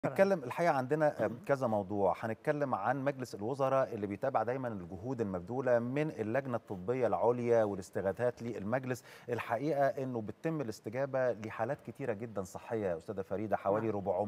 هنتكلم الحقيقه عندنا كذا موضوع هنتكلم عن مجلس الوزراء اللي بيتابع دايما الجهود المبذوله من اللجنه الطبيه العليا والاستغاثات للمجلس الحقيقه انه بتتم الاستجابه لحالات كتيره جدا صحيه يا استاذه فريده حوالي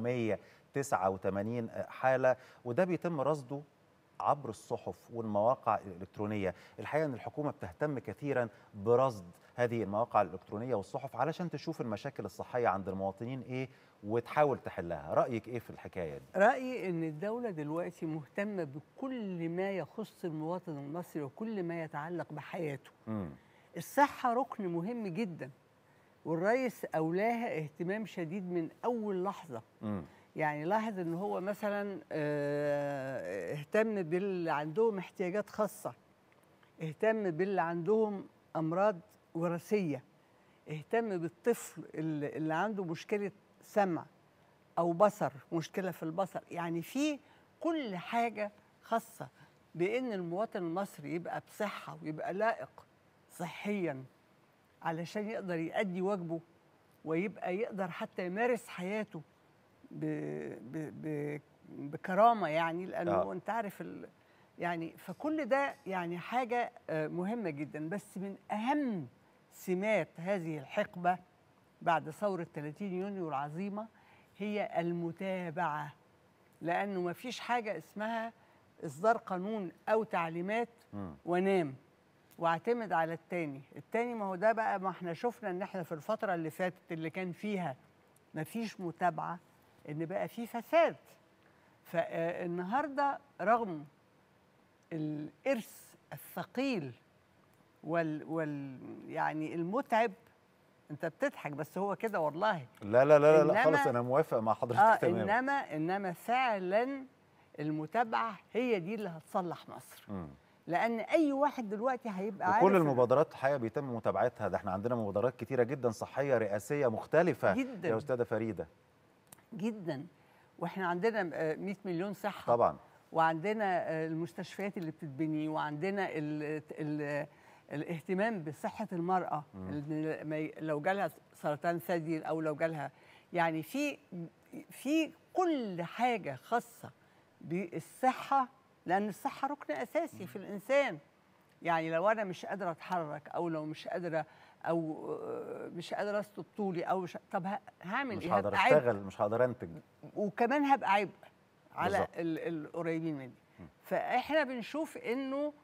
489 حاله وده بيتم رصده عبر الصحف والمواقع الإلكترونية الحقيقة أن الحكومة بتهتم كثيرا برصد هذه المواقع الإلكترونية والصحف علشان تشوف المشاكل الصحية عند المواطنين إيه وتحاول تحلها رأيك إيه في الحكاية دي؟ رأيي أن الدولة دلوقتي مهتمة بكل ما يخص المواطن المصري وكل ما يتعلق بحياته مم. الصحة ركن مهم جدا والرئيس أولاها اهتمام شديد من أول لحظة مم. يعني لاحظ ان هو مثلا آه، اهتم باللي عندهم احتياجات خاصه اهتم باللي عندهم امراض وراثيه اهتم بالطفل اللي اللي عنده مشكله سمع او بصر مشكله في البصر يعني في كل حاجه خاصه بان المواطن المصري يبقى بصحه ويبقى لائق صحيا علشان يقدر يؤدي واجبه ويبقى يقدر حتى يمارس حياته ب ب ب بكرامه يعني لانه آه. آه. انت عارف ال يعني فكل ده يعني حاجه آه، مهمه جدا بس من اهم سمات هذه الحقبه بعد ثوره 30 يونيو العظيمه هي المتابعه لانه ما فيش حاجه اسمها اصدار قانون او تعليمات مم. وانام واعتمد على التاني التاني ما هو ده بقى ما احنا شفنا ان احنا في الفتره اللي فاتت اللي كان فيها ما فيش متابعه ان بقى في فساد فالنهارده رغم الارث الثقيل وال, وال يعني المتعب انت بتضحك بس هو كده والله لا لا لا لا إنما- خلاص أنا موافق مع حضرتك اه تمام انما انما فعلا المتابعه هي دي اللي هتصلح مصر مم. لان اي واحد دلوقتي هيبقى عارف وكل إن- المبادرات الحقيقه بيتم متابعتها ده احنا عندنا مبادرات كتيره جدا صحيه رئاسيه مختلفه جداً. يا استاذه فريده جدا واحنا عندنا آه، 100 مليون صحه طبعا وعندنا آه، المستشفيات اللي بتتبني وعندنا ال ال الاهتمام بصحه المراه إن ما ي- لو جالها سرطان ثدي او لو جالها يعني في في كل حاجه خاصه بالصحه لان الصحه ركن اساسي في الانسان يعني لو انا مش قادره اتحرك او لو مش قادره او آه، مش قادره اسلط طولي او مش طب ه- هعمل مش ايه هقدر هبقى عبء. اشتغل مش هقدر انتج وكمان هبقى عبء على بالظبط. ال- القريبين مني فاحنا بنشوف انه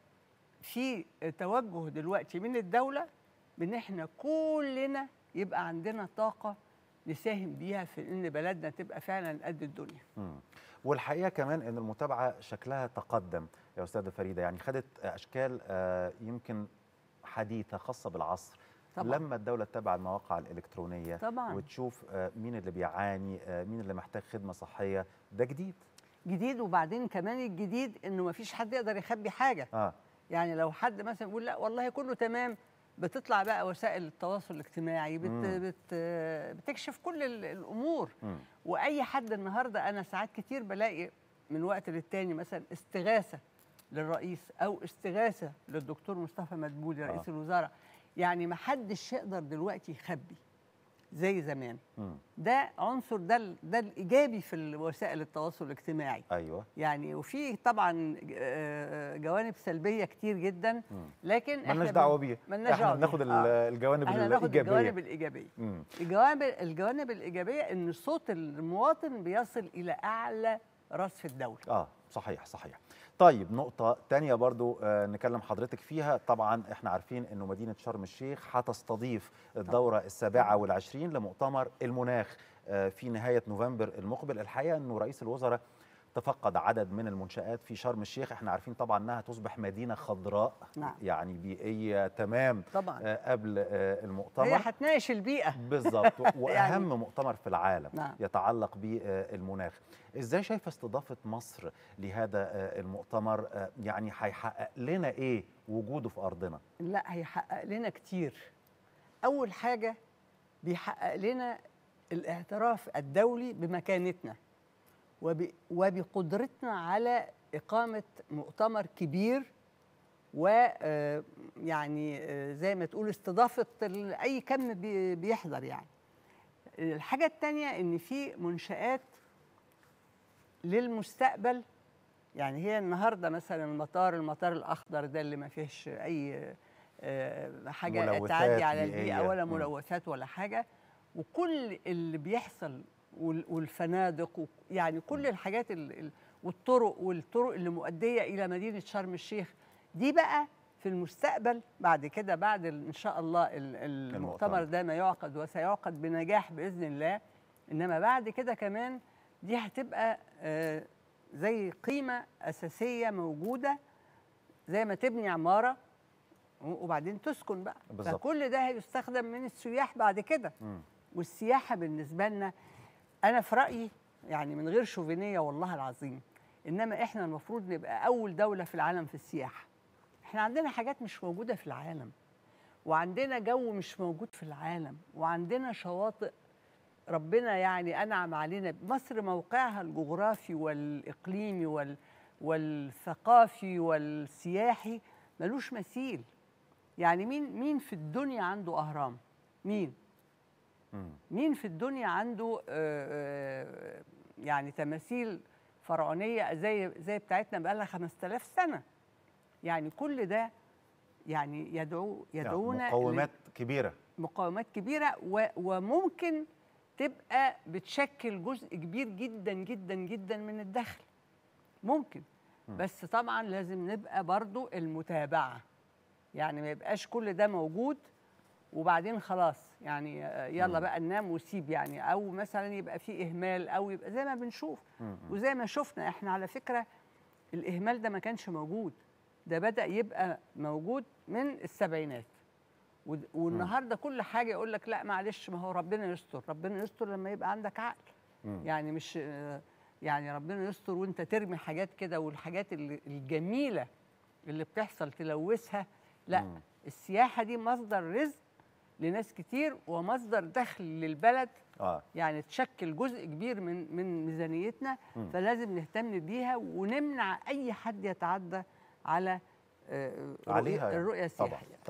في توجه دلوقتي من الدوله بان احنا كلنا يبقى عندنا طاقه نساهم بيها في ان بلدنا تبقى فعلا قد الدنيا مم. والحقيقه كمان ان المتابعه شكلها تقدم يا استاذه فريده يعني خدت اشكال آه، يمكن حديثه خاصه بالعصر طبعاً. لما الدوله تتابع المواقع الالكترونيه طبعاً. وتشوف آه، مين اللي بيعاني آه، مين اللي محتاج خدمه صحيه ده جديد جديد وبعدين كمان الجديد انه ما فيش حد يقدر يخبي حاجه اه يعني لو حد مثلا يقول لا والله كله تمام بتطلع بقى وسائل التواصل الاجتماعي بت مم. بت بتكشف كل ال- الامور مم. واي حد النهارده انا ساعات كتير بلاقي من وقت للتاني مثلا استغاثه للرئيس او استغاثه للدكتور مصطفى مدبولي رئيس آه. الوزراء يعني ما حدش يقدر دلوقتي يخبي زي زمان مم. ده عنصر ده ال- ده الايجابي في وسائل التواصل الاجتماعي ايوه يعني وفي طبعا آه، جوانب سلبيه كتير جدا لكن احنا ملناش بن- دعوه بيه ملناش احنا دعوه بناخد بيها. آه. الجوانب احنا ناخد الايجابيه الجوانب الايجابيه مم. الجوانب الجوانب الايجابيه ان صوت المواطن بيصل الى اعلى راس في الدوله اه صحيح صحيح طيب نقطة تانية برضو آه نكلم حضرتك فيها طبعا احنا عارفين انه مدينة شرم الشيخ هتستضيف الدورة السابعة والعشرين لمؤتمر المناخ آه في نهاية نوفمبر المقبل الحقيقة انه رئيس الوزراء تفقد عدد من المنشآت في شرم الشيخ احنا عارفين طبعا انها تصبح مدينة خضراء نعم. يعني بيئية تمام طبعا آه قبل آه هي المؤتمر هتناقش البيئه بالظبط واهم مؤتمر في العالم نعم. يتعلق بالمناخ ازاي شايفه استضافه مصر لهذا آه، المؤتمر آه، يعني هيحقق لنا ايه وجوده في ارضنا لا هيحقق لنا كتير اول حاجه بيحقق لنا الاعتراف الدولي بمكانتنا وب... وبقدرتنا على اقامه مؤتمر كبير ويعني زي ما تقول استضافه ال- اي كم بي- بيحضر يعني الحاجه الثانيه ان في منشات للمستقبل يعني هي النهارده مثلا المطار المطار الاخضر ده اللي ما فيهش اي آه، حاجه ملوثات تعدي على بيئية. البيئه ولا مم. ملوثات ولا حاجه وكل اللي بيحصل وال- والفنادق و- يعني كل الحاجات ال- ال- والطرق والطرق اللي مؤديه الى مدينه شرم الشيخ دي بقى في المستقبل بعد كده بعد ال- ان شاء الله ال- ال- المؤتمر. المؤتمر ده ما يعقد وسيعقد بنجاح باذن الله انما بعد كده كمان دي هتبقى آه، زي قيمه اساسيه موجوده زي ما تبني عماره و- وبعدين تسكن بقى بالظبط. فكل ده هيستخدم من السياح بعد كده مم. والسياحه بالنسبه لنا انا في رايي يعني من غير شوفينيه والله العظيم انما احنا المفروض نبقى اول دوله في العالم في السياحه احنا عندنا حاجات مش موجوده في العالم وعندنا جو مش موجود في العالم وعندنا شواطئ ربنا يعني انعم علينا مصر موقعها الجغرافي والاقليمي وال والثقافي والسياحي ملوش مثيل يعني مين مين في الدنيا عنده اهرام مين مم. مين في الدنيا عنده آه، آه، يعني تماثيل فرعونيه زي زي بتاعتنا بقى لها 5000 سنه يعني كل ده يعني يدعو يدعونا يعني مقومات كبيره مقاومات كبيره و- وممكن تبقى بتشكل جزء كبير جدا جدا جدا من الدخل ممكن بس طبعا لازم نبقى برضو المتابعه يعني ما يبقاش كل ده موجود وبعدين خلاص يعني آه، يلا بقى ننام وسيب يعني او مثلا يبقى في اهمال او يبقى زي ما بنشوف وزي ما شفنا احنا على فكره الاهمال ده ما كانش موجود ده بدا يبقى موجود من السبعينات ود- والنهارده كل حاجه يقول لك لا معلش ما هو ربنا يستر ربنا يستر لما يبقى عندك عقل مم. يعني مش آه، يعني ربنا يستر وانت ترمي حاجات كده والحاجات اللي- الجميله اللي بتحصل تلوثها لا مم. السياحه دي مصدر رزق لناس كتير ومصدر دخل للبلد اه يعني تشكل جزء كبير من من ميزانيتنا مم. فلازم نهتم بيها ونمنع اي حد يتعدى على آه، عليها الرؤيه يعني. الرؤيه طبعاً. السياحيه